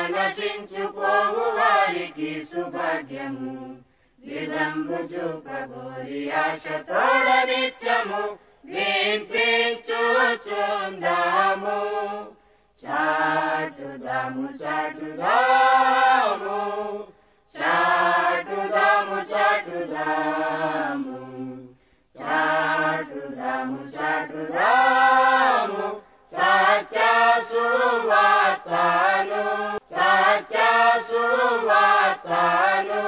నశించుకోవు వారికి సుభాగ్యము విదంబు చూపగోరి ఆశ తోడ నిత్యము చూచుందాము చాటుదాము చాటుదాము చాటుదాము చాటుదాము చాటుదాము చాటుదాము సత్య సువార్తను సత్య సువార్తను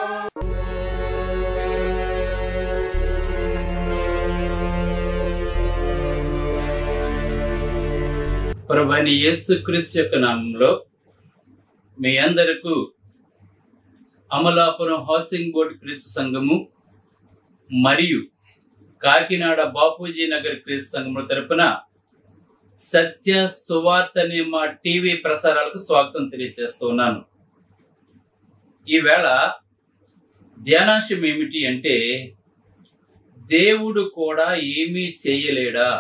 ప్రభని యేసుక్రీస్తు యొక్క నామంలో మీ అందరకు అమలాపురం హౌసింగ్ బోర్డు క్రీస్తు సంఘము మరియు కాకినాడ బాపూజీ నగర్ క్రీస్తు సంఘముల తరపున సత్య సువార్త అనే మా టీవీ ప్రసారాలకు స్వాగతం తెలియజేస్తున్నాను ఈవేళ ధ్యానాంశం ఏమిటి అంటే దేవుడు కూడా ఏమీ చేయలేడా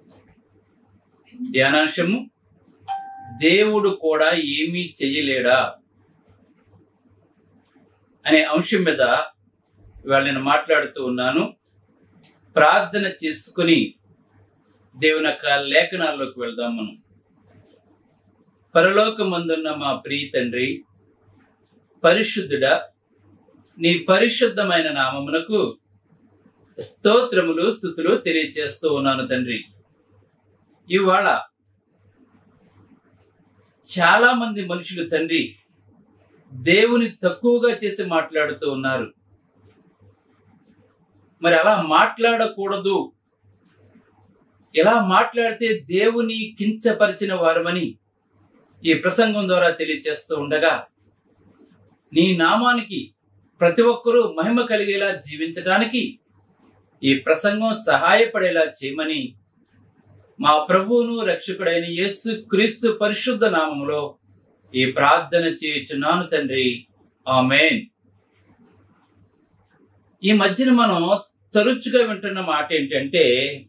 ధ్యానాంశము దేవుడు కూడా ఏమీ చెయ్యలేడా అనే అంశం మీద ఇవాళ నేను మాట్లాడుతూ ఉన్నాను ప్రార్థన చేసుకుని దేవుని యొక్క లేఖనాల్లోకి వెళ్దాం మనం పరలోకమందున్న మా ప్రియ తండ్రి పరిశుద్ధుడా నీ పరిశుద్ధమైన నామమునకు స్తోత్రములు స్థుతులు తెలియచేస్తూ ఉన్నాను తండ్రి ఇవాళ చాలా మంది మనుషులు తండ్రి దేవుని తక్కువగా చేసి మాట్లాడుతూ ఉన్నారు మరి అలా మాట్లాడకూడదు ఇలా మాట్లాడితే దేవుని కించపరిచిన వారమని ఈ ప్రసంగం ద్వారా తెలియచేస్తూ ఉండగా నీ నామానికి ప్రతి ఒక్కరూ మహిమ కలిగేలా జీవించడానికి ఈ ప్రసంగం సహాయపడేలా చేయమని మా ప్రభువును రక్షకుడైన యేసు క్రీస్తు పరిశుద్ధ నామములో ఈ ప్రార్థన చేయుచున్నాను తండ్రి ఆమెన్ ఈ మధ్యన మనం తరచుగా వింటున్న మాట ఏంటంటే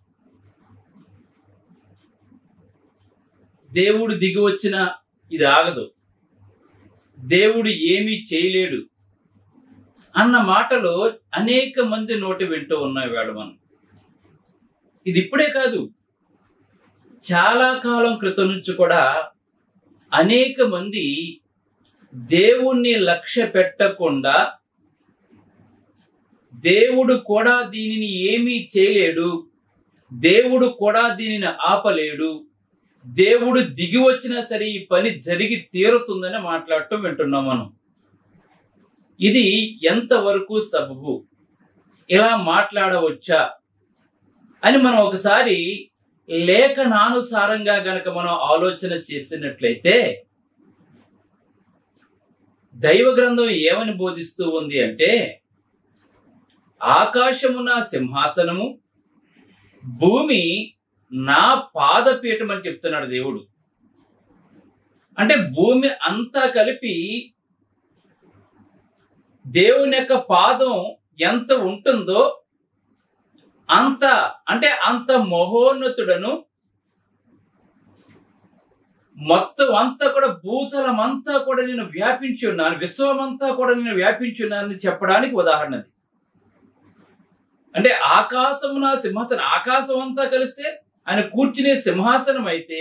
దేవుడు దిగి వచ్చిన ఇది ఆగదు దేవుడు ఏమీ చేయలేడు అన్న మాటలు అనేక మంది నోటి వింటూ ఉన్నాయి వేళ మనం ఇది ఇప్పుడే కాదు చాలా కాలం క్రితం నుంచి కూడా అనేక మంది దేవుణ్ణి లక్ష్య పెట్టకుండా దేవుడు కూడా దీనిని ఏమీ చేయలేడు దేవుడు కూడా దీనిని ఆపలేడు దేవుడు దిగి వచ్చినా సరే ఈ పని జరిగి తీరుతుందని మాట్లాడటం వింటున్నాం మనం ఇది ఎంతవరకు సబబు ఇలా మాట్లాడవచ్చా అని మనం ఒకసారి లేఖనానుసారంగా గనక మనం ఆలోచన చేసినట్లయితే దైవ గ్రంథం ఏమని బోధిస్తూ ఉంది అంటే ఆకాశము నా సింహాసనము భూమి నా పాదపీఠం అని చెప్తున్నాడు దేవుడు అంటే భూమి అంతా కలిపి దేవుని యొక్క పాదం ఎంత ఉంటుందో అంత అంటే అంత మహోన్నతుడను మొత్తం అంతా కూడా భూతలం అంతా కూడా నేను వ్యాపించి ఉన్నాను విశ్వమంతా కూడా నేను వ్యాపించి ఉన్నానని చెప్పడానికి ఉదాహరణ అది అంటే ఆకాశము నా సింహాసనం ఆకాశం అంతా కలిస్తే ఆయన కూర్చునే సింహాసనం అయితే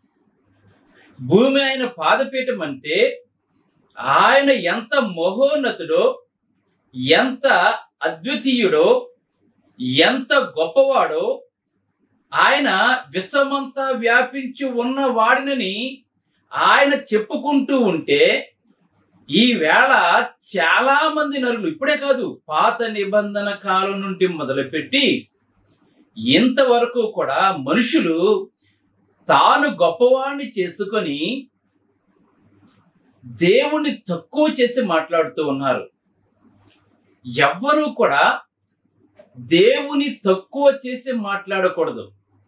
భూమి ఆయన పాదపీఠం అంటే ఆయన ఎంత మహోన్నతుడో ఎంత అద్వితీయుడో ఎంత గొప్పవాడో ఆయన విశ్వమంతా వ్యాపించి ఉన్న వాడినని ఆయన చెప్పుకుంటూ ఉంటే ఈ వేళ చాలా మంది నరులు ఇప్పుడే కాదు పాత నిబంధన కాలం నుండి మొదలుపెట్టి ఇంతవరకు కూడా మనుషులు తాను గొప్పవాణ్ణి చేసుకొని దేవుణ్ణి తక్కువ చేసి మాట్లాడుతూ ఉన్నారు ఎవ్వరూ కూడా దేవుని తక్కువ చేసి మాట్లాడకూడదు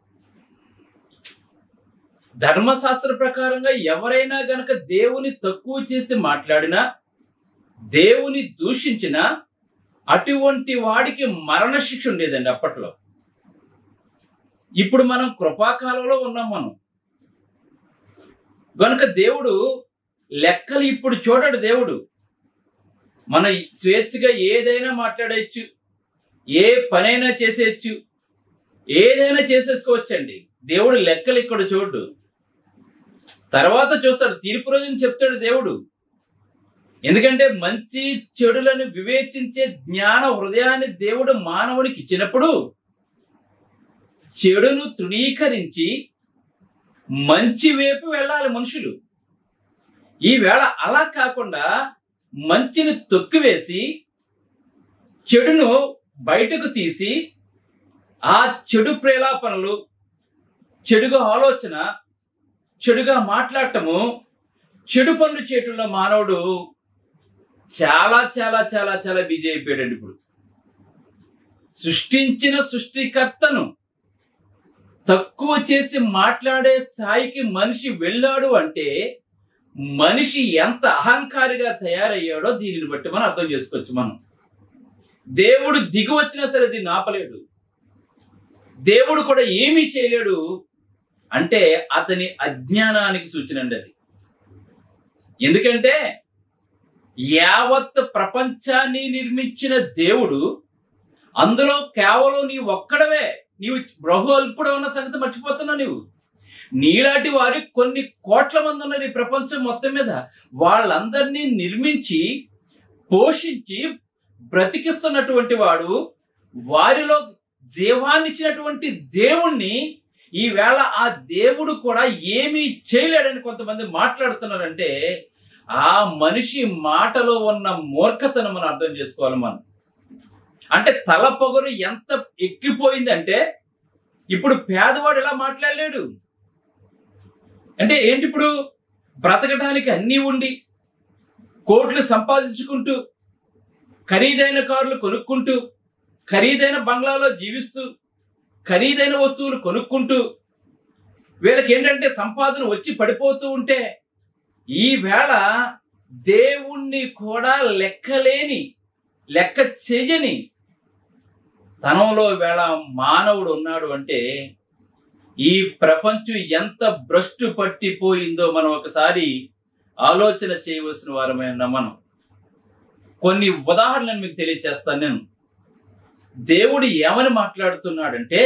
ధర్మశాస్త్ర ప్రకారంగా ఎవరైనా గనక దేవుని తక్కువ చేసి మాట్లాడినా దేవుని దూషించినా అటువంటి వాడికి మరణ శిక్ష ఉండేదండి అప్పట్లో ఇప్పుడు మనం కృపాకాలంలో ఉన్నాం మనం గనుక దేవుడు లెక్కలు ఇప్పుడు చూడడు దేవుడు మన స్వేచ్ఛగా ఏదైనా మాట్లాడచ్చు ఏ పనైనా చేసేయచ్చు ఏదైనా చేసేసుకోవచ్చండి దేవుడు లెక్కలు ఇక్కడ చూడు తర్వాత చూస్తాడు తీర్పు రోజున చెప్తాడు దేవుడు ఎందుకంటే మంచి చెడులను వివేచించే జ్ఞాన హృదయాన్ని దేవుడు మానవునికి ఇచ్చినప్పుడు చెడును తృణీకరించి మంచి వైపు వెళ్ళాలి మనుషులు ఈవేళ అలా కాకుండా మంచిని తొక్కివేసి చెడును బయటకు తీసి ఆ చెడు ప్రేలాపనలు చెడుగా ఆలోచన చెడుగా మాట్లాడటము చెడు పనులు చేయటంలో మానవుడు చాలా చాలా చాలా చాలా బిజీ అయిపోయాడు ఇప్పుడు సృష్టించిన సృష్టికర్తను తక్కువ చేసి మాట్లాడే స్థాయికి మనిషి వెళ్ళాడు అంటే మనిషి ఎంత అహంకారిగా తయారయ్యాడో దీనిని బట్టి మనం అర్థం చేసుకోవచ్చు మనం దేవుడు దిగి వచ్చినా సరే దీన్ని ఆపలేడు దేవుడు కూడా ఏమీ చేయలేడు అంటే అతని అజ్ఞానానికి సూచన అండి అది ఎందుకంటే యావత్ ప్రపంచాన్ని నిర్మించిన దేవుడు అందులో కేవలం నీ ఒక్కడవే నీవు బహు అల్పుడు ఉన్న సంగతి మర్చిపోతున్నావు నీవు నీలాంటి వారి కొన్ని కోట్ల మంది ఉన్నారు ఈ ప్రపంచం మొత్తం మీద వాళ్ళందరినీ నిర్మించి పోషించి బ్రతికిస్తున్నటువంటి వాడు వారిలో జీవాన్నిచ్చినటువంటి దేవుణ్ణి ఈవేళ ఆ దేవుడు కూడా ఏమీ చేయలేడని కొంతమంది మాట్లాడుతున్నారంటే ఆ మనిషి మాటలో ఉన్న మూర్ఖతను మనం అర్థం చేసుకోవాలి మనం అంటే తల పొగరు ఎంత ఎక్కిపోయిందంటే ఇప్పుడు పేదవాడు ఇలా మాట్లాడలేడు అంటే ఏంటి ఇప్పుడు బ్రతకడానికి అన్నీ ఉండి కోట్లు సంపాదించుకుంటూ ఖరీదైన కార్లు కొనుక్కుంటూ ఖరీదైన బంగ్లాలో జీవిస్తూ ఖరీదైన వస్తువులు కొనుక్కుంటూ వీళ్ళకి ఏంటంటే సంపాదన వచ్చి పడిపోతూ ఉంటే ఈ వేళ దేవుణ్ణి కూడా లెక్కలేని లెక్క చెయ్యని తనంలో వేళ మానవుడు ఉన్నాడు అంటే ఈ ప్రపంచం ఎంత భ్రష్టు పట్టిపోయిందో మనం ఒకసారి ఆలోచన చేయవలసిన వారమే ఉన్నాం మనం కొన్ని ఉదాహరణలు మీకు తెలియచేస్తాను నేను దేవుడు ఏమని మాట్లాడుతున్నాడంటే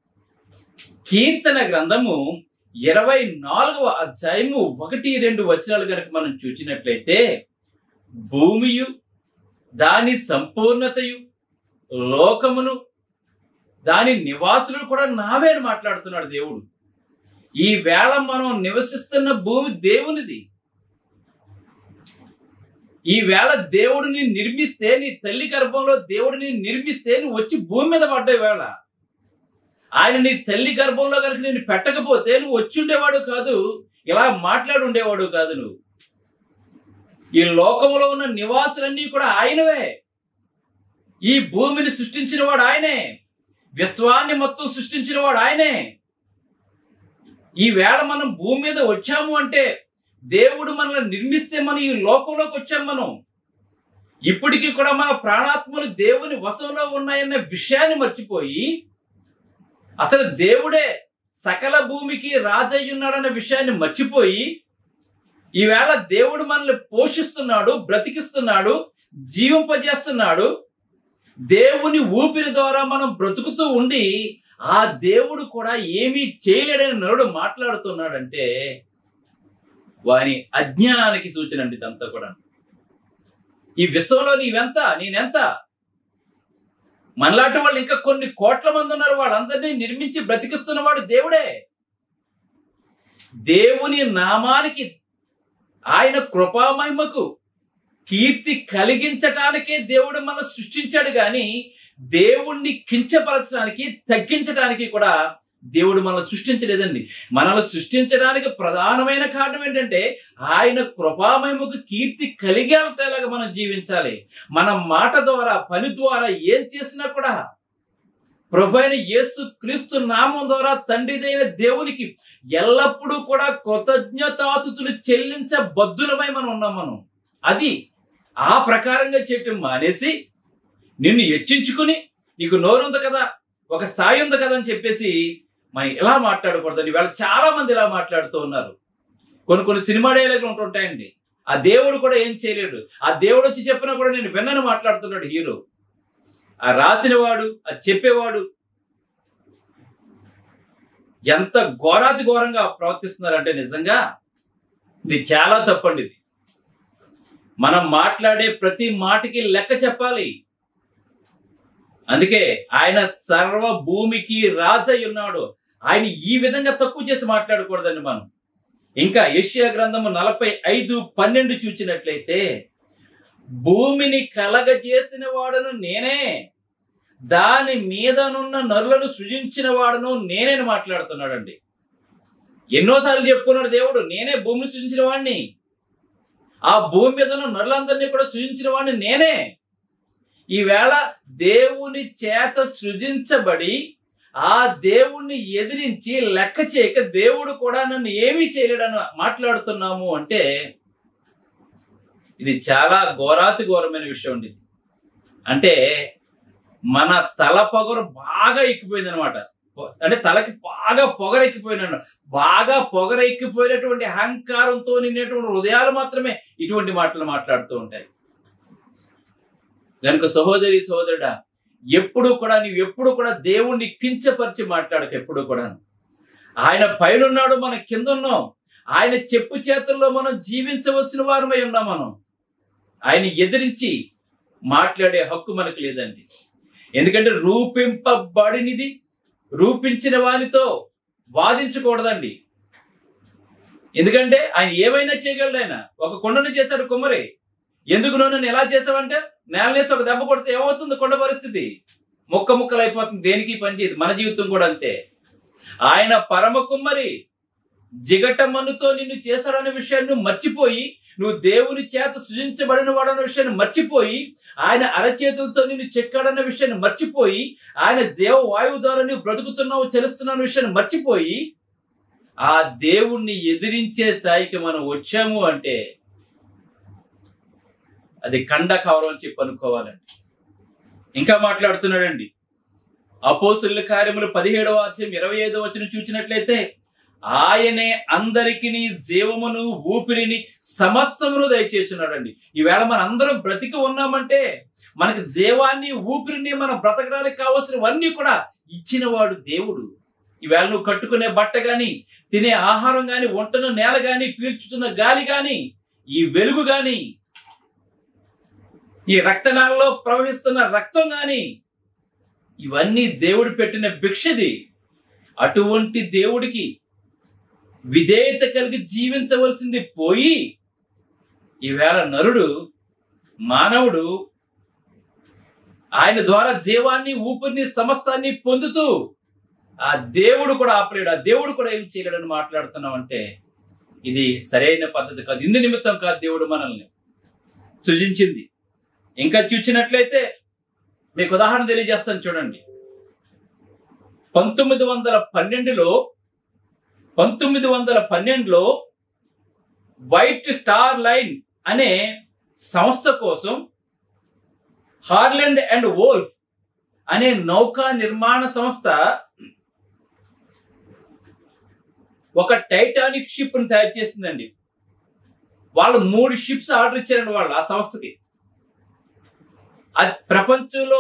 కీర్తన గ్రంథము ఇరవై నాలుగవ అధ్యాయము ఒకటి రెండు వచనాలు కనుక మనం చూసినట్లయితే భూమియు దాని సంపూర్ణతయు లోకమును దాని నివాసులు కూడా నావే అని మాట్లాడుతున్నాడు దేవుడు ఈ వేళ మనం నివసిస్తున్న భూమి దేవునిది ఈ వేళ దేవుడిని నిర్మిస్తే నీ తల్లి గర్భంలో దేవుడిని నిర్మిస్తే నువ్వు వచ్చి భూమి మీద పడ్డావు వేళ ఆయన నీ తల్లి గర్భంలో కనుక నేను పెట్టకపోతే నువ్వు వచ్చి ఉండేవాడు కాదు ఇలా మాట్లాడి ఉండేవాడు కాదు నువ్వు ఈ లోకంలో ఉన్న నివాసులన్నీ కూడా ఆయనవే ఈ భూమిని సృష్టించిన వాడు ఆయనే విశ్వాన్ని మొత్తం సృష్టించిన వాడు ఆయనే ఈ వేళ మనం భూమి మీద వచ్చాము అంటే దేవుడు మనల్ని నిర్మిస్తే మనం ఈ లోకంలోకి వచ్చాం మనం ఇప్పటికీ కూడా మన ప్రాణాత్మలు దేవుని వశంలో ఉన్నాయన్న విషయాన్ని మర్చిపోయి అసలు దేవుడే సకల భూమికి రాజయ్య ఉన్నాడన్న విషయాన్ని మర్చిపోయి ఈవేళ దేవుడు మనల్ని పోషిస్తున్నాడు బ్రతికిస్తున్నాడు జీవింపజేస్తున్నాడు దేవుని ఊపిరి ద్వారా మనం బ్రతుకుతూ ఉండి ఆ దేవుడు కూడా ఏమీ చేయలేడని నరుడు మాట్లాడుతున్నాడంటే వాని అజ్ఞానానికి సూచన అండి ఇదంతా కూడా ఈ విశ్వంలో నీవెంత నేనెంత మనలాంటి వాళ్ళు ఇంకా కొన్ని కోట్ల మంది ఉన్నారు వాళ్ళందరినీ నిర్మించి బ్రతికిస్తున్నవాడు దేవుడే దేవుని నామానికి ఆయన కృపామహిమకు కీర్తి కలిగించటానికే దేవుడు మనం సృష్టించాడు గాని దేవుణ్ణి కించపరచడానికి తగ్గించడానికి కూడా దేవుడు మనల్ని సృష్టించలేదండి మనల్ని సృష్టించడానికి ప్రధానమైన కారణం ఏంటంటే ఆయన కృపామహిమకు కీర్తి కలిగేలాగా మనం జీవించాలి మన మాట ద్వారా పని ద్వారా ఏం చేసినా కూడా ప్రభు అయిన యేసు క్రీస్తు నామం ద్వారా తండ్రిదైన దేవునికి ఎల్లప్పుడూ కూడా కృతజ్ఞతాతుతులు చెల్లించబద్దులమై మనం ఉన్నాం మనం అది ఆ ప్రకారంగా చేయటం మానేసి నిన్ను హెచ్చించుకుని నీకు నోరుంది కదా ఒక స్థాయి ఉంది కదా అని చెప్పేసి మనం ఇలా మాట్లాడకూడదండి ఇవాళ చాలా మంది ఇలా మాట్లాడుతూ ఉన్నారు కొన్ని కొన్ని సినిమా డైలాగులు ఉంటుంటాయండి ఆ దేవుడు కూడా ఏం చేయలేడు ఆ దేవుడు వచ్చి చెప్పినా కూడా నేను విన్నను మాట్లాడుతున్నాడు హీరో ఆ రాసినవాడు ఆ చెప్పేవాడు ఎంత ఘోరాతి ఘోరంగా ప్రవర్తిస్తున్నారంటే నిజంగా ఇది చాలా తప్పండి ఇది మనం మాట్లాడే ప్రతి మాటకి లెక్క చెప్పాలి అందుకే ఆయన సర్వ భూమికి రాజై ఉన్నాడు ఆయన ఈ విధంగా తక్కువ చేసి మాట్లాడకూడదండి మనం ఇంకా యెషయా గ్రంథము నలభై ఐదు పన్నెండు చూచినట్లయితే భూమిని కలగజేసిన వాడను నేనే దాని మీదనున్న నరులను సృజించిన వాడను నేనే మాట్లాడుతున్నాడండి ఎన్నోసార్లు చెప్పుకున్నాడు దేవుడు నేనే భూమిని సృజించిన వాడిని ఆ భూమి మీద ఉన్న నరులందరినీ కూడా సృజించిన వాడిని నేనే ఈవేళ దేవుని చేత సృజించబడి ఆ దేవుణ్ణి ఎదిరించి లెక్క చేయక దేవుడు కూడా నన్ను ఏమీ చేయలేడని మాట్లాడుతున్నాము అంటే ఇది చాలా ఘోరాతి ఘోరమైన విషయం అండి ఇది. అంటే మన తల పొగరు బాగా ఎక్కిపోయింది అనమాట అంటే తలకి బాగా పొగరెక్కిపోయినాడు బాగా పొగరెక్కిపోయినటువంటి అహంకారంతో నిండినటువంటి హృదయాలు మాత్రమే ఇటువంటి మాటలు మాట్లాడుతూ ఉంటాయి కనుక సహోదరి సహోదరుడా ఎప్పుడు కూడా నీవు ఎప్పుడు కూడా దేవుణ్ణి కించపరిచి మాట్లాడక ఎప్పుడు కూడా ఆయన పైనున్నాడు మనం కింద ఉన్నాం ఆయన చెప్పు చేతుల్లో మనం జీవించవలసిన వారమై ఉన్నాం మనం ఆయన ఎదిరించి మాట్లాడే హక్కు మనకు లేదండి ఎందుకంటే రూపింపబడినిది రూపించిన వానితో వాదించకూడదండి ఎందుకంటే ఆయన ఏమైనా చేయగలడు ఆయన ఒక కొండను చేశాడు కుమ్మరి ఎందుకు నువ్వు నన్ను ఎలా చేసావంటే నేలనేసి ఒక దెబ్బ కొడితే ఏమవుతుంది కొండ పరిస్థితి ముక్క ముక్కలు అయిపోతుంది దేనికి పని చేయదు మన జీవితం కూడా అంతే ఆయన పరమ కుమ్మరి జిగట మన్నుతో నిన్ను చేశాడనే విషయాన్ని నువ్వు మర్చిపోయి నువ్వు దేవుని చేత సృజించబడిన వాడన్న విషయాన్ని మర్చిపోయి ఆయన అరచేతులతో నిన్ను చెక్కాడన్న విషయాన్ని మర్చిపోయి ఆయన జీవ వాయువు ద్వారా నువ్వు బ్రతుకుతున్నావు చెలుస్తున్నావు విషయాన్ని మర్చిపోయి ఆ దేవుణ్ణి ఎదిరించే స్థాయికి మనం వచ్చాము అంటే అది కండ కవరం అని చెప్పి అనుకోవాలండి ఇంకా మాట్లాడుతున్నాడండి అపోసుల కార్యములు పదిహేడవ అధ్యాయం ఇరవై ఐదవ వచ్చిన చూసినట్లయితే ఆయనే అందరికి జీవమును ఊపిరిని సమస్తమును దయచేస్తున్నాడండి ఈవేళ మన అందరం బ్రతికి ఉన్నామంటే మనకి జీవాన్ని ఊపిరిని మనం బ్రతకడానికి కావలసినవన్నీ కూడా ఇచ్చినవాడు దేవుడు ఈవేళ నువ్వు కట్టుకునే బట్ట గాని తినే ఆహారం గాని వంటను నేల గాని పీల్చుతున్న గాలి గాని ఈ వెలుగు గాని ఈ రక్తనాళలో ప్రవహిస్తున్న రక్తం గాని ఇవన్నీ దేవుడు పెట్టిన భిక్షది అటువంటి దేవుడికి విధేయత కలిగి జీవించవలసింది పోయి ఈవేళ నరుడు మానవుడు ఆయన ద్వారా జీవాన్ని ఊపిరిని సమస్తాన్ని పొందుతూ ఆ దేవుడు కూడా ఆపలేడు ఆ దేవుడు కూడా ఏం చేయలేడని మాట్లాడుతున్నాం అంటే ఇది సరైన పద్ధతి కాదు ఇందు నిమిత్తం కాదు దేవుడు మనల్ని సృజించింది ఇంకా చూచినట్లయితే మీకు ఉదాహరణ తెలియజేస్తాను చూడండి పంతొమ్మిది వందల పన్నెండులో పంతొమ్మిది వందల పన్నెండులో వైట్ స్టార్ లైన్ అనే సంస్థ కోసం హార్లెండ్ అండ్ వోల్ఫ్ అనే నౌకా నిర్మాణ సంస్థ ఒక టైటానిక్ షిప్ ని తయారు చేసిందండి వాళ్ళు మూడు షిప్స్ ఆర్డర్ ఇచ్చారండి వాళ్ళు ఆ సంస్థకి అది ప్రపంచంలో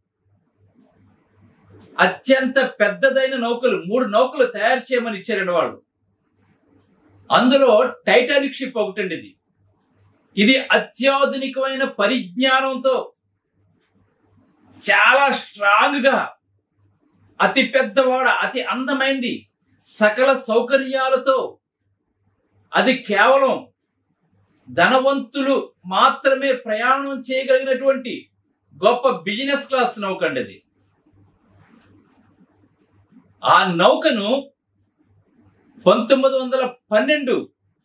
అత్యంత పెద్దదైన నౌకలు మూడు నౌకలు తయారు చేయమని ఇచ్చారండి వాళ్ళు అందులో టైటానిక్ షిప్ ఒకటండి ఇది ఇది అత్యాధునికమైన పరిజ్ఞానంతో చాలా స్ట్రాంగ్ గా అతి పెద్దవాడ అతి అందమైంది సకల సౌకర్యాలతో అది కేవలం ధనవంతులు మాత్రమే ప్రయాణం చేయగలిగినటువంటి గొప్ప బిజినెస్ క్లాస్ నౌక అండి అది ఆ నౌకను పంతొమ్మిది వందల పన్నెండు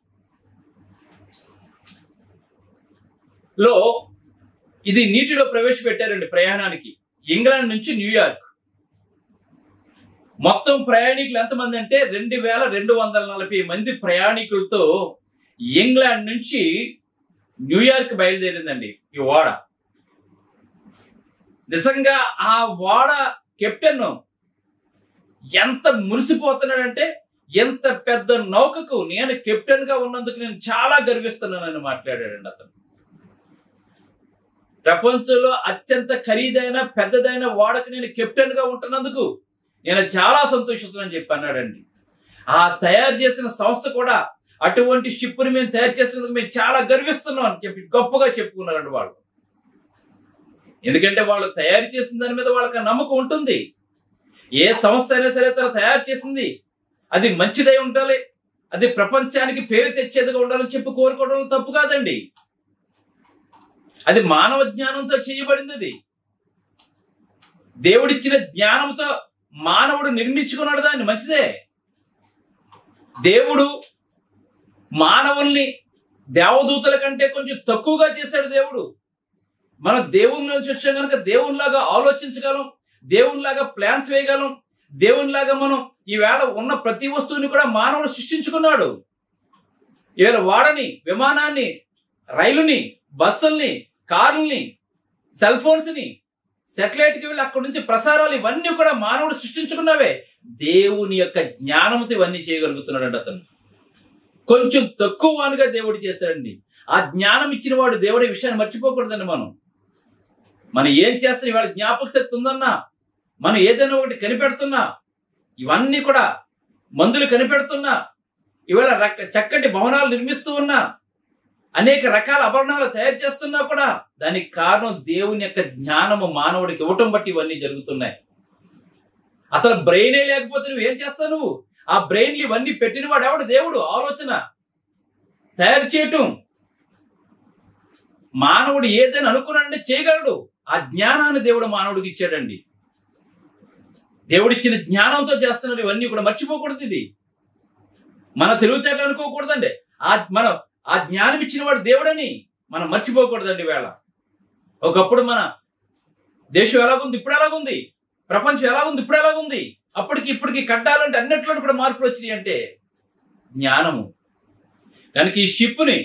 లో ఇది నీటిలో ప్రవేశపెట్టారండి ప్రయాణానికి ఇంగ్లాండ్ నుంచి న్యూయార్క్ మొత్తం ప్రయాణికులు ఎంతమంది అంటే రెండు వేల రెండు వందల నలభై మంది ప్రయాణికులతో ఇంగ్లాండ్ నుంచి న్యూయార్క్ బయలుదేరిందండి ఈ ఓడ నిజంగా ఆ ఓడ కెప్టెన్ ఎంత మురిసిపోతున్నాడంటే ఎంత పెద్ద నౌకకు నేను కెప్టెన్ గా ఉన్నందుకు నేను చాలా గర్విస్తున్నానని మాట్లాడాడండి అతను ప్రపంచంలో అత్యంత ఖరీదైన పెద్దదైన వాడకు నేను కెప్టెన్ గా ఉంటున్నందుకు నేను చాలా సంతోషిస్తున్నానని చెప్పి అన్నాడండి ఆ తయారు చేసిన సంస్థ కూడా అటువంటి షిప్ని మేము తయారు చేసినందుకు మేము చాలా గర్విస్తున్నాం అని చెప్పి గొప్పగా చెప్పుకున్నారండి వాళ్ళు ఎందుకంటే వాళ్ళు తయారు చేసిన దాని మీద వాళ్ళకి ఆ నమ్మకం ఉంటుంది ఏ సంస్థ అయినా సరే తను తయారు చేసింది అది మంచిదై ఉండాలి అది ప్రపంచానికి పేరు తెచ్చేదిగా ఉండాలని చెప్పి కోరుకోవడం తప్పు కాదండి అది మానవ జ్ఞానంతో చేయబడింది అది దేవుడిచ్చిన జ్ఞానంతో మానవుడు నిర్మించుకున్నాడు దాన్ని మంచిదే దేవుడు మానవుల్ని దేవదూతల కంటే కొంచెం తక్కువగా చేశాడు దేవుడు మనం దేవుని నుంచి వచ్చాం కనుక దేవునిలాగా ఆలోచించగలం దేవునిలాగా ప్లాన్స్ వేయగలం దేవునిలాగా మనం ఈవేళ ఉన్న ప్రతి వస్తువుని కూడా మానవుడు సృష్టించుకున్నాడు ఈవేళ వాడని విమానాన్ని రైలుని బస్సుల్ని కార్లని సెల్ ఫోన్స్ని సెటిలైట్కి వెళ్ళి అక్కడి నుంచి ప్రసారాలు ఇవన్నీ కూడా మానవుడు సృష్టించుకున్నవే దేవుని యొక్క జ్ఞానంతో ఇవన్నీ చేయగలుగుతున్నాడు అతను కొంచెం తక్కువ వానుగా దేవుడు చేశాడండి ఆ జ్ఞానం ఇచ్చిన వాడు దేవుడి విషయాన్ని మర్చిపోకూడదండి మనం మనం ఏం చేస్తాం ఇవాళ జ్ఞాపక శక్తి ఉందన్నా మనం ఏదైనా ఒకటి కనిపెడుతున్నా ఇవన్నీ కూడా మందులు కనిపెడుతున్నా ఇవాళ రక చక్కటి భవనాలు నిర్మిస్తూ ఉన్నా అనేక రకాల ఆభరణాలు తయారు చేస్తున్నా కూడా దానికి కారణం దేవుని యొక్క జ్ఞానము మానవుడికి ఇవ్వటం బట్టి ఇవన్నీ జరుగుతున్నాయి అసలు బ్రెయినే లేకపోతే నువ్వు ఏం చేస్తావు నువ్వు ఆ బ్రెయిన్లు ఇవన్నీ పెట్టిన వాడు ఎవడు దేవుడు ఆలోచన తయారు చేయటం మానవుడు ఏదైనా అనుకున్నాడంటే చేయగలడు ఆ జ్ఞానాన్ని దేవుడు మానవుడికి ఇచ్చాడండి దేవుడిచ్చిన జ్ఞానంతో చేస్తున్నారు ఇవన్నీ కూడా మర్చిపోకూడదు ఇది మన తెలివితేటలు అనుకోకూడదండి ఆ మనం ఆ జ్ఞానం ఇచ్చిన వాడు దేవుడని మనం మర్చిపోకూడదండి వేళ ఒకప్పుడు మన దేశం ఎలాగుంది ఇప్పుడు ఎలాగుంది ప్రపంచం ఎలాగుంది ఇప్పుడు ఎలాగుంది అప్పటికి ఇప్పటికి కట్టాలంటే అన్నిట్లో కూడా మార్పులు వచ్చినాయి అంటే జ్ఞానము కనుక ఈ షిప్ని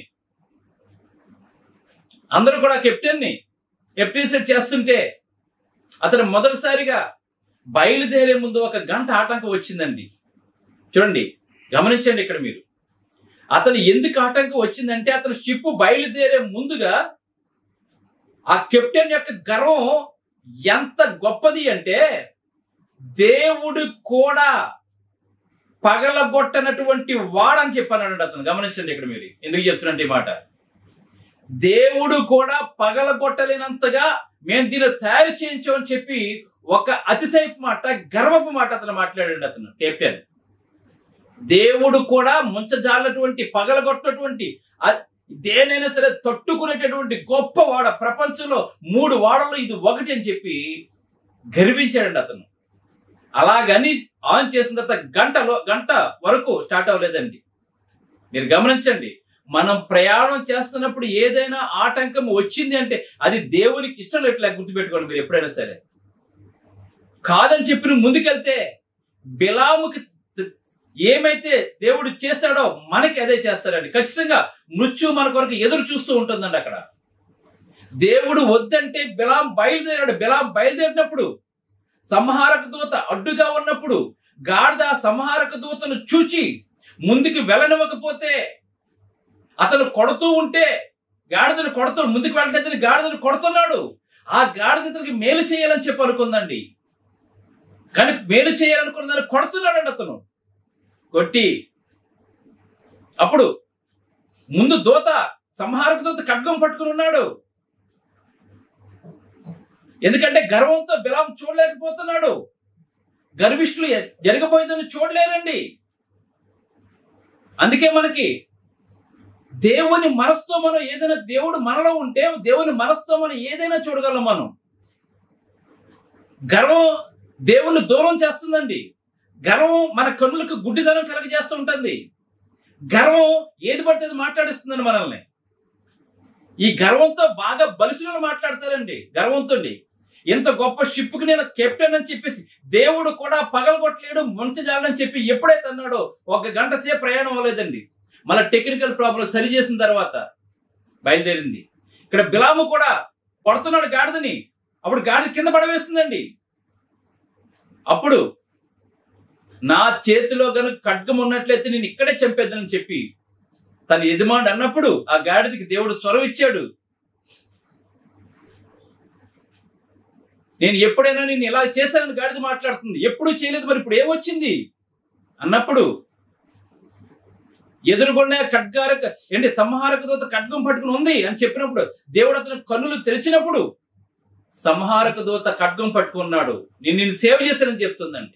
అందరూ కూడా కెప్టెన్ని కెప్టెన్సీ చేస్తుంటే అతను మొదటిసారిగా బయలుదేరే ముందు ఒక గంట ఆటంకం వచ్చిందండి చూడండి గమనించండి ఇక్కడ మీరు అతను ఎందుకు ఆటంకం వచ్చిందంటే అతను షిప్ బయలుదేరే ముందుగా ఆ కెప్టెన్ యొక్క గర్వం ఎంత గొప్పది అంటే దేవుడు కూడా పగలగొట్టనటువంటి వాడని చెప్పానండి అతను గమనించండి ఇక్కడ మీరు ఎందుకు చెప్తున్నట్టు ఈ మాట దేవుడు కూడా పగలగొట్టలేనంతగా మేము దీన్ని తయారు చేయించామని చెప్పి ఒక అతిశయపు మాట గర్వపు మాట అతను మాట్లాడండి అతను కెప్టెన్ దేవుడు కూడా ముంచజాలటువంటి పగలగొట్టటువంటి అ- దేనైనా సరే తట్టుకునేటటువంటి గొప్ప వాడ ప్రపంచంలో మూడు వాడల్లో ఇది ఒకటి అని చెప్పి గర్వించాడండి అతను అలాగని ఆన్ చేసిన తర్వాత గంటలో గంట వరకు స్టార్ట్ అవ్వలేదండి మీరు గమనించండి మనం ప్రయాణం చేస్తున్నప్పుడు ఏదైనా ఆటంకం వచ్చింది అంటే అది దేవునికి ఇష్టం లేట్లా గుర్తుపెట్టుకోండి మీరు ఎప్పుడైనా సరే కాదని చెప్పి నువ్వు ముందుకెళ్తే బిలాముకి త- ఏమైతే దేవుడు చేస్తాడో మనకి అదే చేస్తాడండి ఖచ్చితంగా మృత్యు మన కొరకు ఎదురు చూస్తూ ఉంటుందండి అక్కడ దేవుడు వద్దంటే బిలాం బయలుదేరాడు బిలాం బయలుదేరినప్పుడు సంహారక దూత అడ్డుగా ఉన్నప్పుడు గాడిద ఆ సంహారక దూతను చూచి ముందుకు వెళ్ళనివ్వకపోతే అతను కొడుతూ ఉంటే గాడిదను కొడుతూ ముందుకు వెళ్ళడానికి గాడిదను కొడుతున్నాడు ఆ గాడిద ఇతనికి మేలు చేయాలని చెప్పి అనుకుందండి కానీ మేలు చేయాలనుకున్న దాన్ని కొడుతున్నాడండి అతను కొట్టి అప్పుడు ముందు దూత సంహారక దూత ఖడ్గం పట్టుకుని ఉన్నాడు ఎందుకంటే గర్వంతో బిలాం చూడలేకపోతున్నాడు గర్విష్ఠులు ఎ- జరగబోయేదని చూడలేరండి అందుకే మనకి దేవుని మనసుతో మనం ఏదైనా దేవుడు మనలో ఉంటే దేవుని మనసుతో మనం ఏదైనా చూడగలం మనం గర్వం దేవుని దూరం చేస్తుందండి గర్వం మన కన్నులకు గుడ్డిదనం కలగజేస్తూ ఉంటుంది గర్వం ఏది పడితే అది మాట్లాడిస్తుందండి మనల్ని ఈ గర్వంతో బాగా బలిసిన మాట్లాడతారండి గర్వంతో ఇంత గొప్ప షిప్కి నేను కెప్టెన్ అని చెప్పేసి దేవుడు కూడా పగలగొట్టలేడు ముంచజాలని చెప్పి ఎప్పుడైతే అన్నాడో ఒక గంట సేపు ప్రయాణం అవ్వలేదండి మళ్ళీ టెక్నికల్ ప్రాబ్లం సరి చేసిన తర్వాత బయలుదేరింది ఇక్కడ బిలాము కూడా కొడుతున్నాడు గాడిదని అప్పుడు గాడిద కింద పడవేస్తుందండి అప్పుడు నా చేతిలో గనుక ఖడ్గం ఉన్నట్లయితే నేను ఇక్కడే చంపేద్దని చెప్పి తన యజమానుడు అన్నప్పుడు ఆ గాడిదకి దేవుడు స్వరం ఇచ్చాడు నేను ఎప్పుడైనా నేను ఇలా చేశానని గాడిద మాట్లాడుతుంది ఎప్పుడూ చేయలేదు మరి ఇప్పుడు ఏమొచ్చింది అన్నప్పుడు ఎదురుగుండా ఖడ్గారక ఏంటి సంహారక దూత ఖడ్గం పట్టుకుని ఉంది అని చెప్పినప్పుడు దేవుడు అతను కన్నులు తెరిచినప్పుడు సంహారక దూత ఖడ్గం పట్టుకున్నాడు నేను నిన్ను సేవ చేశానని చెప్తుందండి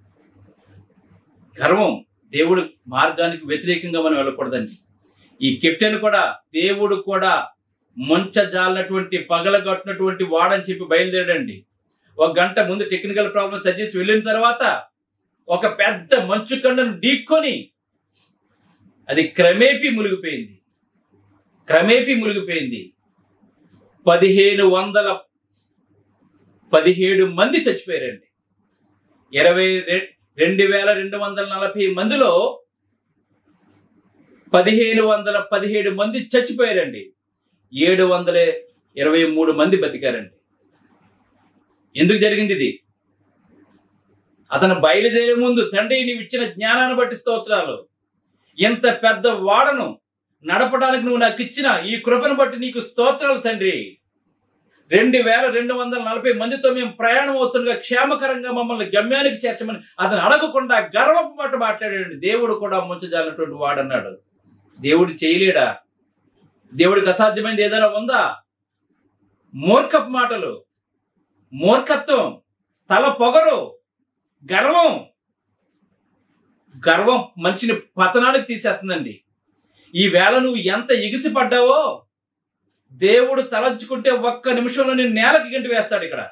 గర్వం దేవుడు మార్గానికి వ్యతిరేకంగా మనం వెళ్ళకూడదండి ఈ కెప్టెన్ కూడా దేవుడు కూడా ముంచజాలనటువంటి పగలగొట్టినటువంటి వాడని చెప్పి బయలుదేరండి ఒక గంట ముందు టెక్నికల్ ప్రాబ్లమ్ సజెస్ వెళ్ళిన తర్వాత ఒక పెద్ద మంచు కండను ఢీక్కొని అది క్రమేపీ మునిగిపోయింది క్రమేపీ మునిగిపోయింది పదిహేను వందల పదిహేడు మంది చచ్చిపోయారండి ఇరవై రె- రెండు వేల రెండు వందల నలభై మందిలో పదిహేను వందల పదిహేడు మంది చచ్చిపోయారండి ఏడు వందల ఇరవై మూడు మంది బతికారండి ఎందుకు జరిగింది ఇది అతను బయలుదేరే ముందు తండ్రి నీవు ఇచ్చిన జ్ఞానాన్ని బట్టి స్తోత్రాలు ఎంత పెద్ద వాడను నడపడానికి నువ్వు నాకు ఇచ్చిన ఈ కృపను బట్టి నీకు స్తోత్రాలు తండ్రి రెండు వేల రెండు వందల నలభై మందితో మేము ప్రయాణం అవుతుండగా క్షేమకరంగా మమ్మల్ని గమ్యానికి చేర్చమని అతను అడగకుండా గర్వపు మాట మాట్లాడాడు దేవుడు కూడా ముంచజాలటువంటి వాడన్నాడు దేవుడు చేయలేడా దేవుడికి అసాధ్యమైనది ఏదైనా ఉందా మూర్ఖపు మాటలు మూర్ఖత్వం తల పొగరు గర్వం గర్వం మనిషిని పతనానికి తీసేస్తుందండి ఈ వేళ నువ్వు ఎంత ఎగిసి పడ్డావో దేవుడు తలంచుకుంటే ఒక్క నిమిషంలో నేను నేలకి గంటి వేస్తాడు ఇక్కడ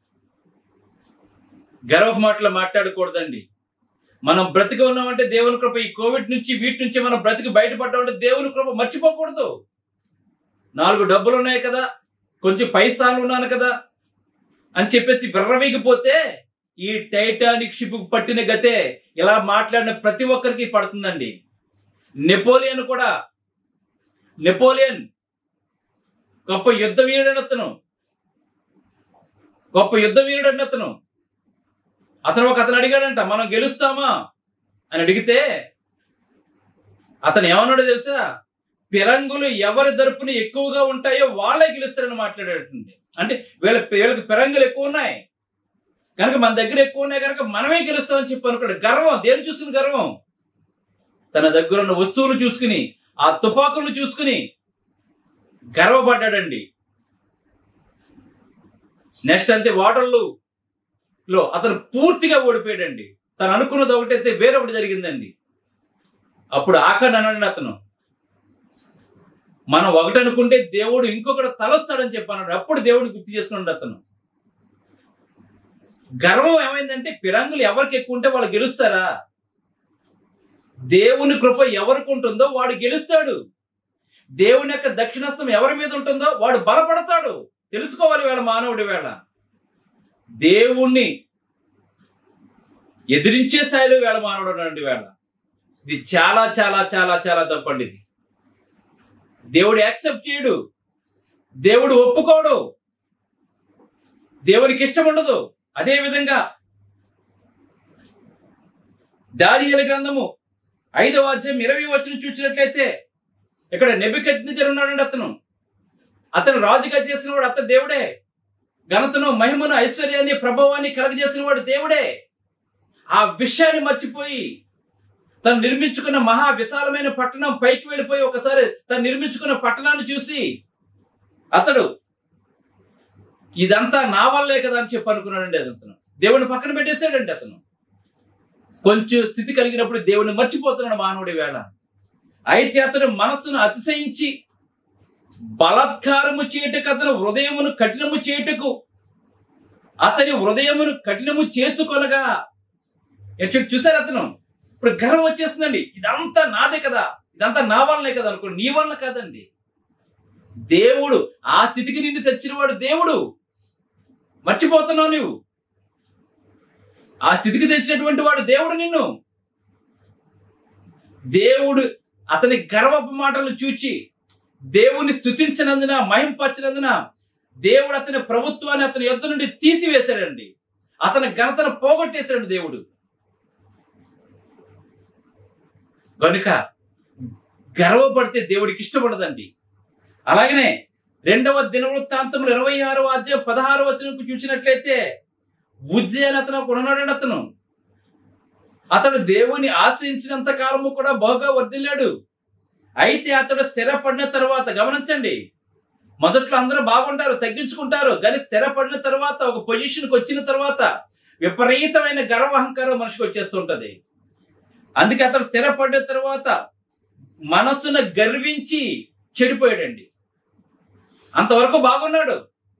గర్వపు మాటలు మాట్లాడకూడదండి మనం బ్రతికి ఉన్నామంటే దేవుని కృప ఈ కోవిడ్ నుంచి వీటి నుంచి మనం బ్రతికి బయటపడ్డామంటే దేవుని కృప మర్చిపోకూడదు నాలుగు డబ్బులు ఉన్నాయి కదా కొంచెం పై స్థానంలో ఉన్నాను కదా అని చెప్పేసి విర్రవీగిపోతే ఈ టైటానిక్ షిప్ పట్టిన గతే ఇలా మాట్లాడిన ప్రతి ఒక్కరికి పడుతుందండి నెపోలియన్ కూడా నెపోలియన్ గొప్ప యుద్ధ వీరుడు అతను గొప్ప యుద్ధ వీరుడు అతను అతను ఒక అతను అడిగాడంట మనం గెలుస్తామా అని అడిగితే అతను ఏమన్నాడో తెలుసా పిరంగులు ఎవరి దరుపున ఎక్కువగా ఉంటాయో వాళ్ళే గెలుస్తారని మాట్లాడేటండి అంటే వీళ్ళ వీళ్ళకి పిరంగులు ఎక్కువ ఉన్నాయి కనుక మన దగ్గర ఎక్కువ ఉన్నాయి కనుక మనమే గెలుస్తామని చెప్పి అనుకోడు గర్వం దేని చూసుకుని గర్వం తన దగ్గర ఉన్న వస్తువులు చూసుకుని ఆ తుపాకులు చూసుకుని గర్వపడ్డాడండి నెక్స్ట్ అంతే వాటర్లు లో అతను పూర్తిగా ఓడిపోయాడండి తను అనుకున్నది ఒకటైతే వేరొకటి జరిగిందండి అప్పుడు ఆఖరి అన్నాడు అతను మనం ఒకటి అనుకుంటే దేవుడు ఇంకొకటి తలొస్తాడని చెప్పన్నాడు అప్పుడు దేవుడు గుర్తు చేసుకున్నాడు అతను గర్వం ఏమైందంటే పిరంగులు ఎవరికి ఎక్కువ ఉంటే వాళ్ళు గెలుస్తారా దేవుని కృప ఎవరికి ఉంటుందో వాడు గెలుస్తాడు దేవుని యొక్క దక్షిణస్థం ఎవరి మీద ఉంటుందో వాడు బలపడతాడు తెలుసుకోవాలి వేళ మానవుడి వేళ దేవుణ్ణి ఎదిరించే స్థాయిలో వేళ మానవుడు ఉన్నాడు వేళ ఇది చాలా చాలా చాలా చాలా తప్పండి ఇది దేవుడు యాక్సెప్ట్ చేయడు దేవుడు ఒప్పుకోడు దేవునికి ఇష్టం ఉండదు అదే విధంగా దానియల గ్రంథము ఐదవ అధ్యాయం ఇరవై వచ్చిన చూసినట్లయితే ఇక్కడ నెబికజ్ఞజర్ ఉన్నాడండి అతను అతను రాజుగా చేసిన వాడు అతను దేవుడే ఘనతను మహిమను ఐశ్వర్యాన్ని ప్రభావాన్ని కలగజేసిన వాడు దేవుడే ఆ విషయాన్ని మర్చిపోయి తను నిర్మించుకున్న మహా విశాలమైన పట్టణం పైకి వెళ్ళిపోయి ఒకసారి తను నిర్మించుకున్న పట్టణాన్ని చూసి అతడు ఇదంతా నా వల్లే కదా అని చెప్పి అనుకున్నాడండి అతను దేవుని పక్కన పెట్టేశాడండి అతను కొంచెం స్థితి కలిగినప్పుడు దేవుని మర్చిపోతున్నాడు మానవుడి వేళ అయితే అతను మనస్సును అతిశయించి బలాత్కారము చేయుటకు అతను హృదయమును కఠినము చేయుటకు అతని హృదయమును కఠినము చేసుకొనగా ఎటు చూసారు అతను ఇప్పుడు గర్వం వచ్చేస్తుందండి ఇదంతా నాదే కదా ఇదంతా నా వల్లనే కదా అనుకో నీ వల్ల కాదండి దేవుడు ఆ స్థితికి నిన్ను తెచ్చినవాడు దేవుడు మర్చిపోతున్నావు నువ్వు ఆ స్థితికి తెచ్చినటువంటి వాడు దేవుడు నిన్ను దేవుడు అతని గర్వపు మాటలు చూచి దేవుని స్థుతించినందున మహింపచ్చినందున దేవుడు అతని ప్రభుత్వాన్ని అతని యొద్ద నుండి తీసివేశాడండి అతని ఘనతను పోగొట్టేశాడు దేవుడు కనుక గర్వపడితే దేవుడికి ఇష్టపడదండి అలాగనే రెండవ దినవృత్తాంతములు ఇరవై ఆరవ అధ్యాయం పదహారవ వచనంకు చూసినట్లయితే ఉజ్జి అని అతను ఒక ఉన్నాడండి అతను అతడు దేవుని ఆశ్రయించినంత కాలము కూడా బాగా వర్దిల్లాడు అయితే అతడు స్థిరపడిన తర్వాత గమనించండి మొదట్లో అందరూ బాగుంటారు తగ్గించుకుంటారు కానీ స్థిరపడిన తర్వాత ఒక పొజిషన్కి వచ్చిన తర్వాత విపరీతమైన గర్వహంకారం మనిషికి వచ్చేస్తుంటది అందుకే అతడు స్థిరపడిన తర్వాత మనస్సును గర్వించి చెడిపోయాడండి అంతవరకు బాగున్నాడు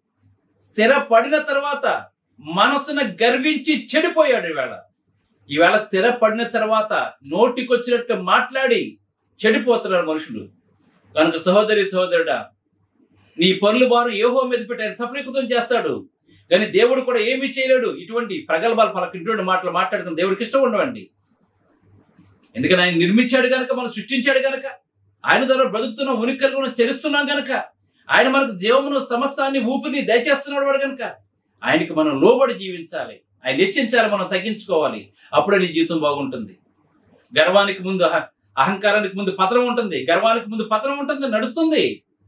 స్థిరపడిన తర్వాత మనస్సును గర్వించి చెడిపోయాడు ఈవేళ ఈవేళ స్థిరపడిన తర్వాత నోటికొచ్చినట్టు మాట్లాడి చెడిపోతున్నారు మనుషులు కనుక సహోదరి సహోదరుడా నీ పనులు బారు ఏహో మీద పెట్టి ఆయన సఫలీకృతం చేస్తాడు కానీ దేవుడు కూడా ఏమీ చేయలేడు ఇటువంటి ప్రగల్భాలు పలక ఇటువంటి మాటలు మాట్లాడుకుని దేవుడికి ఇష్టం ఉండవండి ఎందుకని ఆయన నిర్మించాడు గనక మనం సృష్టించాడు గనక ఆయన ద్వారా బ్రతుకుతున్నాం ఉనికి కలిగి ఉన్నాం, చలిస్తున్నాం గనక ఆయన మనకు జీవమును సమస్తాన్ని ఊపిరిని దయచేస్తున్నాడు వాడు గనక ఆయనకి మనం లోబడి జీవించాలి ఆయన హెచ్చించాలి మనం తగ్గించుకోవాలి అప్పుడే నీ జీవితం బాగుంటుంది గర్వానికి ముందు అహ- అహంకారానికి ముందు పతనం ఉంటుంది గర్వానికి ముందు పతనం ఉంటుంది నడుస్తుంది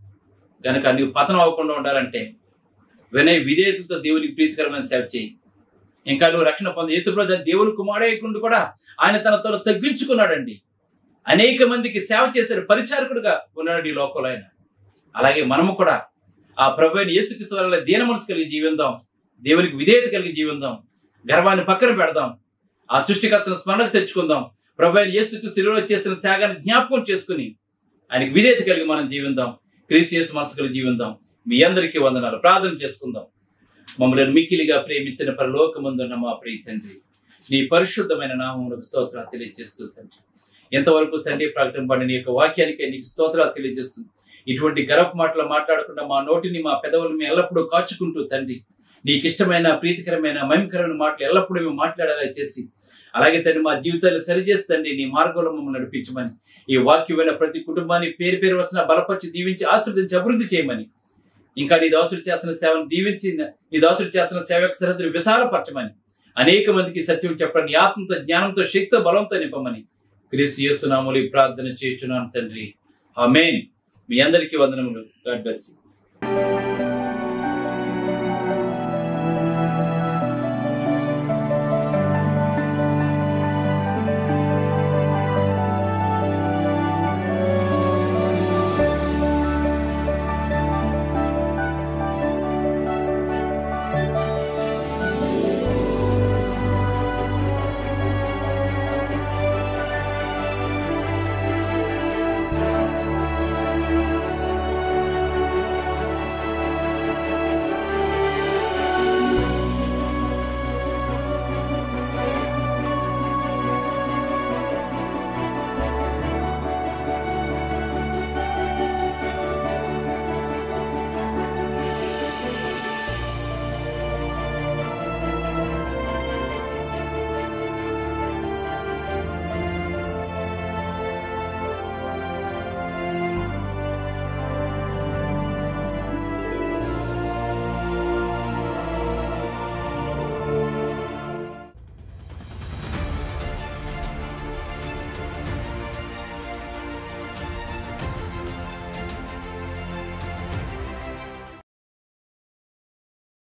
గనక నీవు పతనం అవ్వకుండా ఉండాలంటే వినయ విధేయతతో దేవునికి ప్రీతికరమైన సేవ చేయి ఇంకా నువ్వు రక్షణ పొంది యేసుప్రభు దేవుని కుమారేయకుండా కూడా ఆయన తన తను తగ్గించుకున్నాడండి అనేక మందికి సేవ చేశాడు పరిచారకుడుగా ఉన్నాడు ఈ లోకంలో ఆయన అలాగే మనము కూడా ఆ ప్రభు అయిన యేసుక్రీస్తు వల్ల దీన మనసు కలిగి జీవిందాం దేవునికి విధేయత కలిగి జీవిందాం గర్వాన్ని పక్కన పెడదాం ఆ సృష్టికర్తను స్మరణకు తెచ్చుకుందాం ప్రభు అయిన యేసుకు శిలువలో చేసిన త్యాగాన్ని జ్ఞాపకం చేసుకుని ఆయనకి విధేయత కలిగి మనం జీవిందాం క్రీస్తు యేసు మనసు కలిగి జీవిందాం మీ అందరికీ వందనాలు ప్రార్థన చేసుకుందాం మమ్మల్ని మిక్కిలిగా ప్రేమించిన పరలోకమందున్న మా ప్రియ తండ్రి నీ పరిశుద్ధమైన నామములకు స్తోత్రాలు తెలియజేస్తూ తండ్రి ఎంతవరకు తండ్రి ప్రకటన పడిన నీ యొక్క వాక్యానికి నీకు స్తోత్రాలు తెలియజేస్తూ ఇటువంటి గరపు మాటలు మాట్లాడకుండా మా నోటిని మా పెదవులు మేము ఎల్లప్పుడూ కాచుకుంటూ తండ్రి నీకు ఇష్టమైన ప్రీతికరమైన మహిమకరమైన మాటలు ఎల్లప్పుడూ మేము మాట్లాడేలా చేసి అలాగే తండ్రి మా జీవితాలు సరిచేస్తండి నీ మార్గంలో మమ్మల్ని నడిపించమని ఈ వాక్యమైన ప్రతి కుటుంబాన్ని పేరు పేరు వస్తున్న బలపరిచి దీవించి ఆశీర్వదించి అభివృద్ధి చేయమని ఇంకా నీ దాసుడు చేస్తున్న సేవను దీవించి నీ దాసుడు చేస్తున్న సేవ యొక్క సరిహద్దులు విశాలపరచమని అనేక మందికి సత్యం చెప్పండి నీ ఆత్మతో జ్ఞానంతో శక్తితో బలంతో నింపమని క్రీస్తు చేస్తున్నాములు ఈ ప్రార్థన చేయుచున్నాను తండ్రి ఆమేన్ మీ అందరికీ వందనములు గాడ్ బ్లెస్ యూ